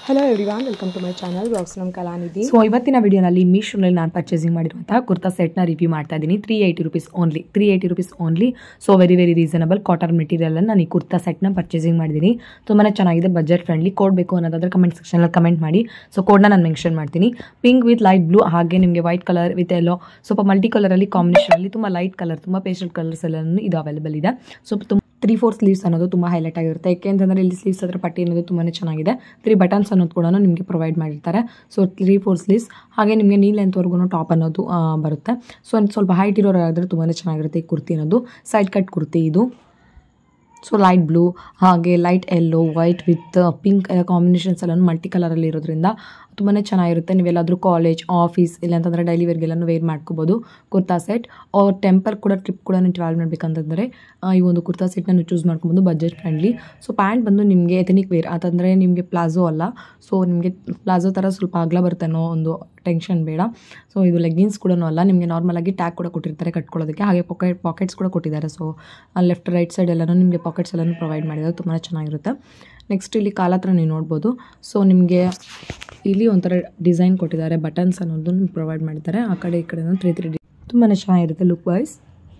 hello everyone welcome to my channel blogs ನಮ್ಮ Kalanidhi so ಇವತ್ತಿನ ವಿಡಿಯೋನಲ್ಲಿ ಮೀಶೋನಲ್ಲಿ ನಾನು ಪರ್ಚೇಸಿಂಗ್ ಮಾಡಿರುವಂತಹ ಕುರ್ತಾ ಸೆಟ್ನ ರಿವ್ಯೂ ಮಾಡ್ತಾ ಇದ್ದೀನಿ three eighty rupees only three eighty rupees only so very very reasonable cotton material ನಾನು ಈ ಕುರ್ತಾ ಸೆಟ್ನ ಪರ್ಚೇಸಿಂಗ್ ಮಾಡಿದ್ದೀನಿ ತುಂಬಾ ಚೆನ್ನಾಗಿದೆ ಬಜೆಟ್ ಫ್ರೆಂಡ್ಲಿ ಕೋಡ್ ಬೇಕು ಅನ್ನೋದಾದ್ರೆ ಕಮೆಂಟ್ ಸೆಕ್ಷನಲ್ಲಿ ಕಮೆಂಟ್ ಮಾಡಿ ಸೊ ಕೋಡ್ನ ನಾನು ಮೆನ್ಷನ್ ಮಾಡ್ತೀನಿ ಪಿಂಕ್ ವಿತ್ ಲೈಟ್ ಬ್ಲೂ ಹಾಗೆ ನಿಮಗೆ ವೈಟ್ ಕಲರ್ ವಿತ್ ಎಲ್ಲೋ ಸ್ವಲ್ಪ ಮಲ್ಟಿ ಕಲರಲ್ಲಿ ಕಾಂಬಿನೇಷನಲ್ಲಿ ತುಂಬ ಲೈಟ್ ಕಲರ್ ತುಂಬ ಪೇಸ್ಟಲ್ ಕಲರ್ಸ್ ಎಲ್ಲ ಇದು ಅವೈಲೇಬಲ್ ಇದೆ ಸೊ ತುಂಬ ತ್ರೀ ಫೋರ್ ಸ್ಲೀವ್ಸ್ ಅನ್ನೋದು ತುಂಬ ಹೈಲೈಟ್ ಆಗಿರುತ್ತೆ ಯಾಕೆಂತಂದರೆ ಇಲ್ಲಿ ಸ್ಲೀವ್ಸ್ ಹತ್ರ ಪಟ್ಟಿ ಅನ್ನೋದು ತುಂಬಾ ಚೆನ್ನಾಗಿದೆ ತ್ರೀ ಬಟನ್ಸ್ ಅನ್ನೋದು ಕೂಡ ನಿಮಗೆ ಪ್ರೊವೈಡ್ ಮಾಡಿರ್ತಾರೆ ಸೊ ತ್ರೀ ಫೋರ್ ಸ್ಲೀವ್ಸ್ ಹಾಗೆ ನಿಮಗೆ ನೀ ಲೆಂತ್ವರೆಗೂ ಟಾಪ್ ಅನ್ನೋದು ಆ, ಬರುತ್ತೆ ಸೊ ಸ್ವಲ್ಪ ಹೈಟ್ ಇರೋರಾದರೆ ತುಂಬಾ ಚೆನ್ನಾಗಿರುತ್ತೆ ಈ ಕುರ್ತಿ ಅನ್ನೋದು ಸೈಡ್ ಕಟ್ ಕುರ್ತಿ ಇದು ಸೊ ಲೈಟ್ ಬ್ಲೂ ಹಾಗೆ light yellow white with pink ಎಲ್ಲ ಕಾಂಬಿನೇಷನ್ಸ್ ಎಲ್ಲ ಮಲ್ಟಿ ಕಲರಲ್ಲಿ ಇರೋದ್ರಿಂದ ತುಂಬಾ ಚೆನ್ನಾಗಿರುತ್ತೆ ನೀವೆಲ್ಲಾದರೂ ಕಾಲೇಜ್ ಆಫೀಸ್ ಇಲ್ಲಾಂತಂದರೆ ಡೈಲಿ ವೇರ್ಗೆಲ್ಲನೂ ವೇರ್ ಮಾಡ್ಕೋಬೋದು ಕುರ್ತಾ ಸೆಟ್ ಅವ್ರ ಟೆಂಪಲ್ ಕೂಡ ಟ್ರಿಪ್ ಕೂಡ ನೀವು ಟ್ರಾವೆಲ್ ಮಾಡಬೇಕಂತಂದರೆ ಈ ಒಂದು ಕುರ್ತಾ ಸೆಟ್ನ ನೀವು ಚೂಸ್ ಮಾಡ್ಕೊಬೋದು ಬಜೆಟ್ ಫ್ರೆಂಡ್ಲಿ ಸೊ ಪ್ಯಾಂಟ್ ಬಂದು ನಿಮಗೆ ಎಥನಿಕ್ ವೇರ್ ಅಂತಂದರೆ ನಿಮಗೆ ಪ್ಲಾಜೋ ಅಲ್ಲ ಸೊ ನಿಮಗೆ ಪ್ಲಾಜೋ ಥರ ಸ್ವಲ್ಪ ಅಗಲ ಬರುತ್ತೆ ಅನ್ನೋ ಒಂದು ಟೆನ್ಷನ್ ಬೇಡ ಸೊ ಇದು ಲೆಗ್ಗಿನ್ಸ್ ಕೂಡ ಅಲ್ಲ ನಿಮಗೆ ನಾರ್ಮಲಾಗಿ ಟ್ಯಾಗ್ ಕೂಡ ಕೊಟ್ಟಿರ್ತಾರೆ ಕಟ್ಕೊಳ್ಳೋದಕ್ಕೆ ಹಾಗೆ ಪಾಕೆಟ್ ಪಾಕೆಟ್ಸ್ ಕೂಡ ಕೊಟ್ಟಿದ್ದಾರೆ ಸೊ ಲೆಫ್ಟ್ ರೈಟ್ ಸೈಡ್ ಎಲ್ಲನೂ ನಿಮಗೆ ಪಾಕೆಟ್ಸ್ ಎಲ್ಲನೂ ಪ್ರೊವೈಡ್ ಮಾಡಿದ್ದಾರೆ ತುಂಬಾ ಚೆನ್ನಾಗಿರುತ್ತೆ ನೆಕ್ಸ್ಟ್ ಇಲ್ಲಿ ಕಾಲ ಹತ್ರ ನೀವು ನೋಡ್ಬೋದು ಸೊ ನಿಮಗೆ ಇಲ್ಲಿ ಒಂಥರ ಡಿಸೈನ್ ಕೊಟ್ಟಿದ್ದಾರೆ ಬಟನ್ಸ್ ಅನ್ನೋದನ್ನು ಪ್ರೊವೈಡ್ ಮಾಡಿದ್ದಾರೆ ಆ ಕಡೆ ಈ ಕಡೆ ತ್ರೀ ತ್ರೀ ಡಿ ತುಂಬಾ ಚೆನ್ನಾಗಿರುತ್ತೆ ಲುಕ್ ವೈಸ್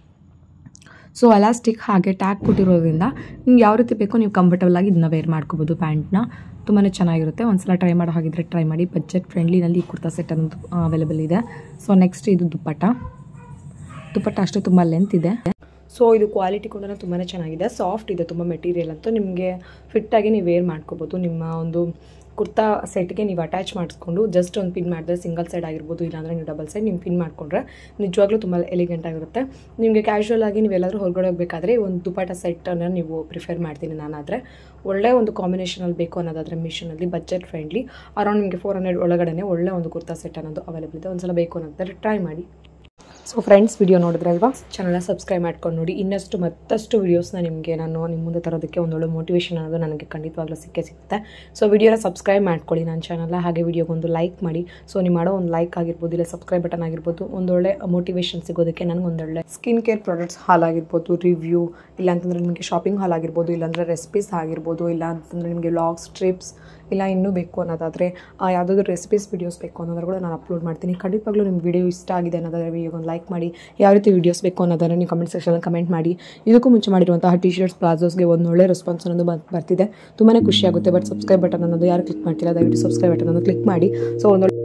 ಸೊ ಎಲಾಸ್ಟಿಕ್ ಹಾಗೆ ಟ್ಯಾಗ್ ಕೊಟ್ಟಿರೋದ್ರಿಂದ ನಿಮ್ಗೆ ಯಾವ ರೀತಿ ಬೇಕೋ ನೀವು ಕಂಫರ್ಟಬಲ್ ಆಗಿ ಇದನ್ನ ವೇರ್ ಮಾಡ್ಕೋಬೋದು ಪ್ಯಾಂಟ್ನ ತುಂಬಾ ಚೆನ್ನಾಗಿರುತ್ತೆ ಒಂದ್ಸಲ ಟ್ರೈ ಮಾಡೋ ಹಾಗಿದ್ರೆ ಟ್ರೈ ಮಾಡಿ ಬಜೆಟ್ ಫ್ರೆಂಡ್ಲಿನಲ್ಲಿ ಈ ಕುರ್ತಾ ಸೆಟ್ ಅನ್ನೋದು ಅವೈಲೇಬಲ್ ಇದೆ ಸೊ ನೆಕ್ಸ್ಟ್ ಇದು ದುಪ್ಪಟ್ಟ ದುಪ್ಪಟ್ಟ ಅಷ್ಟು ತುಂಬ ಲೆಂತ್ ಇದೆ ಸೊ ಇದು ಕ್ವಾಲಿಟಿ ಕೂಡ ತುಂಬಾ ಚೆನ್ನಾಗಿದೆ ಸಾಫ್ಟ್ ಇದೆ ತುಂಬ ಮೆಟೀರಿಯಲ್ ಅಂತೂ ನಿಮಗೆ ಫಿಟ್ಟಾಗಿ ನೀವು ವೇರ್ ಮಾಡ್ಕೋಬೋದು ನಿಮ್ಮ ಒಂದು ಕುರ್ತಾ ಸೆಟ್ಗೆ ನೀವು ಅಟ್ಯಾಚ್ ಮಾಡಿಸ್ಕೊಂಡು ಜಸ್ಟ್ ಒಂದು ಪಿನ್ ಮಾಡಿದ್ರೆ ಸಿಂಗಲ್ ಸೈಡ್ ಆಗಿರ್ಬೋದು ಇಲ್ಲಾಂದರೆ ನೀವು ಡಬಲ್ ಸೈಡ್ ನೀವು ಪಿನ್ ಮಾಡಿಕೊಂಡ್ರೆ ನಿಜವಾಗ್ಲೂ ತುಂಬ ಎಲಿಗೆಂಟ್ ಆಗಿರುತ್ತೆ ನಿಮಗೆ ಕ್ಯಾಶುವಲ್ ಆಗಿ ನೀವೆಲ್ಲಾದರೂ ಹೊರಗಡೆ ಹೋಗಬೇಕಾದ್ರೆ ಒಂದು ದುಪಾಟ ಸೆಟ್ಟನ್ನು ನೀವು ಪ್ರಿಫರ್ ಮಾಡ್ತೀನಿ ನಾನಾದರೆ ಒಳ್ಳೆ ಒಂದು ಕಾಂಬಿನೇಷನಲ್ಲಿ ಬೇಕು ಅನ್ನೋದಾದರೆ ಮಿಷನಲ್ಲಿ ಬಜೆಟ್ ಫ್ರೆಂಡ್ಲಿ ಅರೌಂಡ್ ನಿಮಗೆ ಫೋರ್ ಹಂಡ್ರೆಡ್ ಒಳಗಡೆ ಒಳ್ಳೆ ಒಂದು ಕುರ್ತಾ ಸೆಟ್ ಅನ್ನೋದು ಅವೈಲೇಬಲ್ ಇದೆ ಒಂದ್ಸಲ ಬೇಕು ಅನ್ನೋದಾದ್ರೆ ಟ್ರೈ ಮಾಡಿ ಸೊ ಫ್ರೆಂಡ್ಸ್ ವಿಡಿಯೋ ನೋಡಿದ್ರಲ್ವಾ ಚಾನಲ್ನ ಸಬ್ಸ್ಕ್ರೈಬ್ ಮಾಡ್ಕೊಂಡು ನೋಡಿ ಇನ್ನಷ್ಟು ಮತ್ತಷ್ಟು ವೀಡಿಯೋಸ್ನ ನಿಮಗೆ ನಾನು ನಿಮ್ಮ ಮುಂದೆ ತರೋದಕ್ಕೆ ಒಂದೊಳ್ಳೆ ಮೋಟಿವೇಶನ್ ಅನ್ನೋದು ನನಗೆ ಖಂಡಿತವಾಗ್ಲೂ ಸಿಕ್ಕೇ ಸಿಗುತ್ತೆ ಸೊ ವಿಡಿಯೋನ ಸಬ್ಸ್ಕ್ರೈಬ್ ಮಾಡ್ಕೊಳ್ಳಿ ನನ್ನ ಚಾನಲ್ನ ಹಾಗೆ ವಿಡಿಯೋಗೊಂದು ಲೈಕ್ ಮಾಡಿ ಸೊ ನೀವು ಮಾಡೋ ಒಂದು ಲೈಕ್ ಆಗಿರ್ಬೋದು ಇಲ್ಲ ಸಬ್ಸ್ಕ್ರೈಬ್ ಬಟನ್ ಆಗಿರ್ಬೋದು ಒಂದೊಳ್ಳೆ ಮೋಟಿವೇಶನ್ ಸಿಗೋದಕ್ಕೆ ನನಗೆ ಒಂದೊಳ್ಳೆ ಸ್ಕಿನ್ ಕೇರ್ ಪ್ರಾಡಕ್ಟ್ಸ್ ಹಾಲ್ ಆಗಿರ್ಬೋದು ರಿವ್ಯೂ ಇಲ್ಲ ಅಂತಂದರೆ ನಿಮಗೆ ಶಾಪಿಂಗ್ ಹಾಲ್ ಆಗಿರ್ಬೋದು ಇಲ್ಲಾಂದರೆ ರೆಸಿಪೀಸ್ ಆಗಿರ್ಬೋದು ಇಲ್ಲ ಅಂತಂದರೆ ನಿಮಗೆ ಲಾಗ್ಸ್ ಟ್ರಿಪ್ಸ್ ಇಲ್ಲ ಇನ್ನೂ ಬೇಕು ಅನ್ನೋದಾದರೆ ಯಾವುದಾದ್ರು ರೆಸಿಪೀಸ್ ವೀಡಿಯೋಸ್ ಬೇಕು ಅನ್ನೋದ್ರ ಕೂಡ ನಾನು ಅಪ್ಲೋಡ್ ಮಾಡ್ತೀನಿ ಖಂಡಿತವಾಗ್ಲೂ ನಿಮ್ಮ ವಿಡಿಯೋ ಇಷ್ಟ ಆಗಿದೆ ಅನ್ನೋದಾದ್ರೆ ವಿಡಿಯೋಗೊಂದು ಲೈಕ್ ಮಾಡಿ ಯಾವ ರೀತಿ ವೀಡಿಯೋಸ್ ಬೇಕು ಅನ್ನೋದನ್ನು ನೀವು ಕಮೆಂಟ್ ಸೆಕ್ಷನಲ್ಲಿ ಕಮೆಂಟ್ ಮಾಡಿ ಇದಕ್ಕೂ ಮುಂಚೆ ಮಾಡಿರುವಂತಹ ಟಿ ಶರ್ಟ್ಸ್ ಪ್ಲಾಜೋಸ್ಗೆ ಒಂದು ಒಳ್ಳೆ ರೆಸ್ಪಾನ್ಸ್ ಅನ್ನೋದು ಬರ್- ಬರ್ತಿದೆ ತುಂಬಾ ಖುಷಿಯಾಗುತ್ತೆ ಬಟ್ ಸಬ್ಸ್ಕ್ರೈಬ್ ಬಟನ್ ಅನ್ನೋದು ಯಾರು ಕ್ಲಿಕ್ ಮಾಡ್ತಿಲ್ಲ ದಯವಿಟ್ಟು ಸಬ್ಸ್ಕ್ರೈಬ್ ಬಟನ್ ಅನ್ನು ಕ್ಲಿಕ್ ಮಾಡಿ ಸೊ ಒಂದು